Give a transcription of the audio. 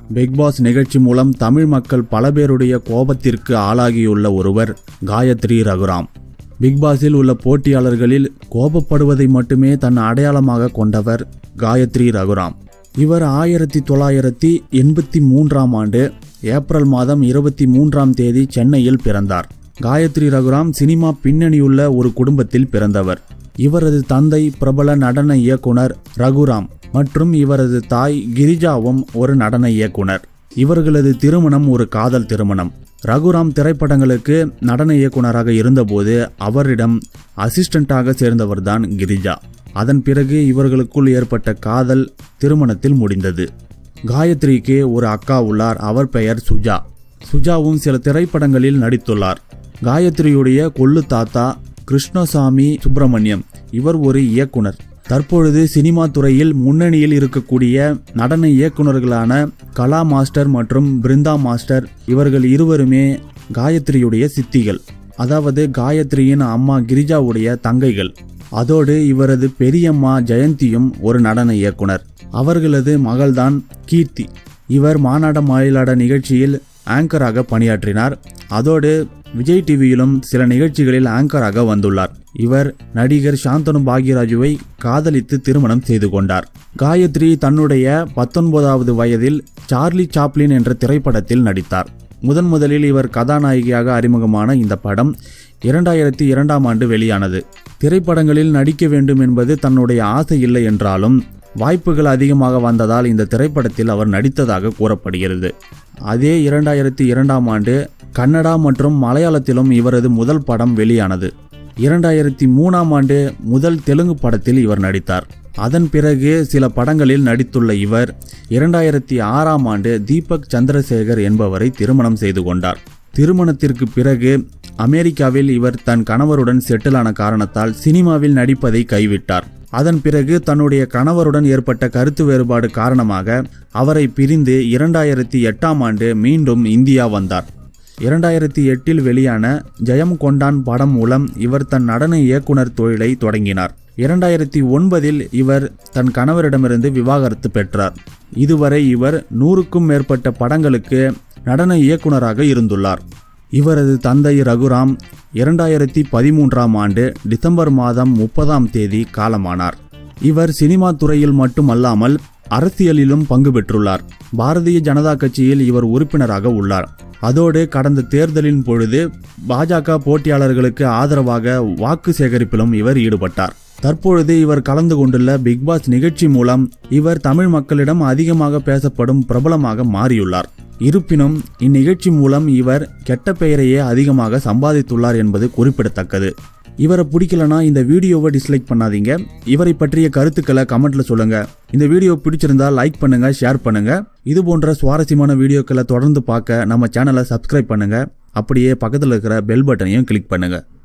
big pass நிகழ்ச்சி மூலம் தமிழ் மக்கள் பல பேருடைய கோபத்திற்கு ஆளாகியுள்ள ஒருவர் காயத்ரி ரகுராம் பிக் பாஸில் உள்ள போட்டியாளர்களில் கோபப்படுவதை மட்டுமே தன் அடையாளமாக கொண்டவர் காயத்ரி ரகுராம் இவர் ஆயிரத்தி தொள்ளாயிரத்தி எண்பத்தி மூன்றாம் ஆண்டு ஏப்ரல் மாதம் இருபத்தி மூன்றாம் தேதி சென்னையில் பிறந்தார் காயத்ரி ரகுராம் சினிமா பின்னணியுள்ள ஒரு குடும்பத்தில் பிறந்தவர் இவரது தந்தை பிரபல நடன இயக்குனர் ரகுராம் மற்றும் இவரது தாய் கிரிஜாவும் ஒரு நடன இயக்குனர் இவர்களது திருமணம் ஒரு காதல் திருமணம் ரகுராம் திரைப்படங்களுக்கு நடன இயக்குனராக இருந்தபோது அவரிடம் அசிஸ்டண்டாக சேர்ந்தவர்தான் கிரிஜா அதன் பிறகு இவர்களுக்குள் ஏற்பட்ட காதல் திருமணத்தில் முடிந்தது காயத்ரிக்கு ஒரு அக்கா உள்ளார் அவர் பெயர் சுஜா சுஜாவும் சில திரைப்படங்களில் நடித்துள்ளார் காயத்ரியுடைய கொள்ளு தாத்தா கிருஷ்ணசாமி சுப்பிரமணியம் இவர் ஒரு இயக்குனர் தற்பொழுது சினிமா துறையில் முன்னணியில் இருக்கக்கூடிய நடன இயக்குனர்களான கலா மாஸ்டர் மற்றும் பிருந்தா மாஸ்டர் இவர்கள் இருவருமே காயத்ரியுடைய சித்திகள் அதாவது காயத்ரியின் அம்மா கிரிஜாவுடைய தங்கைகள் அதோடு இவரது பெரியம்மா ஜெயந்தியும் ஒரு நடன இயக்குனர் அவர்களது மகள்தான் கீர்த்தி இவர் மாநாட மயிலாட நிகழ்ச்சியில் ஆங்கராக பணியாற்றினார் அதோடு விஜய் டிவியிலும் சில நிகழ்ச்சிகளில் ஆங்கராக வந்துள்ளார் இவர் நடிகர் சாந்தனு பாக்யராஜுவை காதலித்து திருமணம் செய்து கொண்டார் காயத்ரி தன்னுடைய பத்தொன்பதாவது வயதில் சார்லி சாப்ளின் என்ற திரைப்படத்தில் நடித்தார் முதன் முதலில் இவர் கதாநாயகியாக அறிமுகமான இந்த படம் இரண்டாயிரத்தி இரண்டாம் ஆண்டு வெளியானது திரைப்படங்களில் நடிக்க வேண்டும் என்பது தன்னுடைய ஆசை இல்லை என்றாலும் வாய்ப்புகள் அதிகமாக வந்ததால் இந்த திரைப்படத்தில் அவர் நடித்ததாக கூறப்படுகிறது அதே இரண்டாயிரத்தி இரண்டாம் ஆண்டு கன்னடா மற்றும் மலையாளத்திலும் இவரது முதல் படம் வெளியானது இரண்டாயிரத்தி மூணாம் ஆண்டு முதல் தெலுங்கு படத்தில் இவர் நடித்தார் அதன் பிறகு சில படங்களில் நடித்துள்ள இவர் இரண்டாயிரத்தி ஆறாம் ஆண்டு தீபக் சந்திரசேகர் என்பவரை திருமணம் செய்து கொண்டார் திருமணத்திற்கு பிறகு அமெரிக்காவில் இவர் தன் கணவருடன் செட்டிலான காரணத்தால் சினிமாவில் நடிப்பதை கைவிட்டார் அதன் பிறகு தன்னுடைய கணவருடன் ஏற்பட்ட கருத்து வேறுபாடு காரணமாக அவரை பிரிந்து இரண்டாயிரத்தி எட்டாம் ஆண்டு மீண்டும் இந்தியா வந்தார் இரண்டாயிரத்தி எட்டில் வெளியான ஜெயம் கொண்டான் படம் மூலம் இவர் தன் நடன இயக்குனர் தொழிலை தொடங்கினார் இரண்டாயிரத்தி ஒன்பதில் இவர் தன் கணவரிடமிருந்து விவாகரத்து பெற்றார் இதுவரை இவர் நூறுக்கும் மேற்பட்ட படங்களுக்கு நடன இயக்குனராக இருந்துள்ளார் இவரது தந்தை ரகுராம் இரண்டாயிரத்தி பதிமூன்றாம் ஆண்டு டிசம்பர் மாதம் முப்பதாம் தேதி காலமானார் இவர் சினிமா துறையில் மட்டுமல்லாமல் அரசியலிலும் பங்கு பெற்றுள்ளார் பாரதிய ஜனதா கட்சியில் இவர் உறுப்பினராக உள்ளார் அதோடு கடந்த தேர்தலின் பொழுது பாஜக போட்டியாளர்களுக்கு ஆதரவாக வாக்கு சேகரிப்பிலும் இவர் ஈடுபட்டார் தற்பொழுது இவர் கலந்து கொண்டுள்ள பிக்பாஸ் நிகழ்ச்சி மூலம் இவர் தமிழ் மக்களிடம் அதிகமாக பேசப்படும் பிரபலமாக மாறியுள்ளார் இருப்பினும் இந்நிகழ்ச்சி மூலம் இவர் கெட்ட பெயரையே அதிகமாக சம்பாதித்துள்ளார் என்பது குறிப்பிடத்தக்கது இவரை பிடிக்கலனா இந்த வீடியோவை டிஸ்லைக் பண்ணாதீங்க இவரை பற்றிய கருத்துக்களை கமெண்ட்ல சொல்லுங்க இந்த வீடியோ பிடிச்சிருந்தா லைக் பண்ணுங்க ஷேர் பண்ணுங்க இது போன்ற சுவாரஸ்யமான வீடியோக்களை தொடர்ந்து பார்க்க நம்ம சேனலை சப்ஸ்கிரைப் பண்ணுங்க அப்படியே பக்கத்தில் இருக்கிற பெல் பட்டனையும் கிளிக் பண்ணுங்க